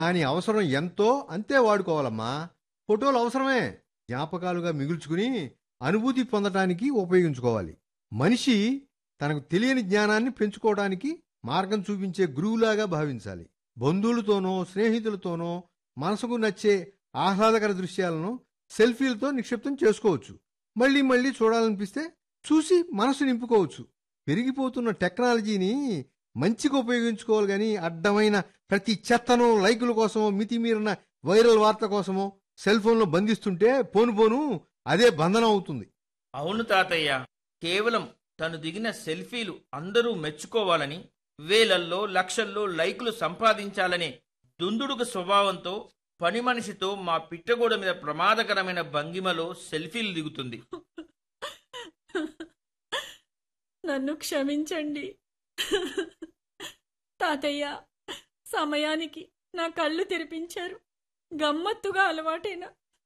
దాని అవసరం ఎంతో అంతే వాడుకోవాలమ్మా ఫోటోలు అవసరమే జ్ఞాపకాలుగా మిగుల్చుకుని అనుభూతి పొందటానికి ఉపయోగించుకోవాలి మనిషి తనకు తెలియని జ్ఞానాన్ని పెంచుకోవడానికి మార్గం చూపించే గురువులాగా భావించాలి బంధువులతోనో స్నేహితులతోనో మనసుకు నచ్చే ఆహ్లాదకర దృశ్యాలను సెల్ఫీలతో నిక్షిప్తం చేసుకోవచ్చు మళ్ళీ మళ్ళీ చూడాలనిపిస్తే చూసి మనసు నింపుకోవచ్చు పెరిగిపోతున్న టెక్నాలజీని మంచిగా ఉపయోగించుకోవాలి కానీ అడ్డమైన ప్రతి చెత్తను లైకుల కోసమో మితిమీరిన వైరల్ వార్త కోసమో సెల్ ఫోన్లో బంధిస్తుంటే పోను పోను అదే బంధనం అవుతుంది అవును తాతయ్య కేవలం తను దిగిన సెల్ఫీలు అందరూ మెచ్చుకోవాలని వేలల్లో లక్షల్లో లైకులు సంపాదించాలనే దుందుడుకు స్వభావంతో పని మనిషితో మా పిట్టగోడ మీద ప్రమాదకరమైన భంగిమలో సెల్ఫీలు దిగుతుంది నన్ను క్షమించండి తాతయ్య సమయానికి నా కళ్ళు తెరిపించారు గమ్మత్తుగా అలవాటైన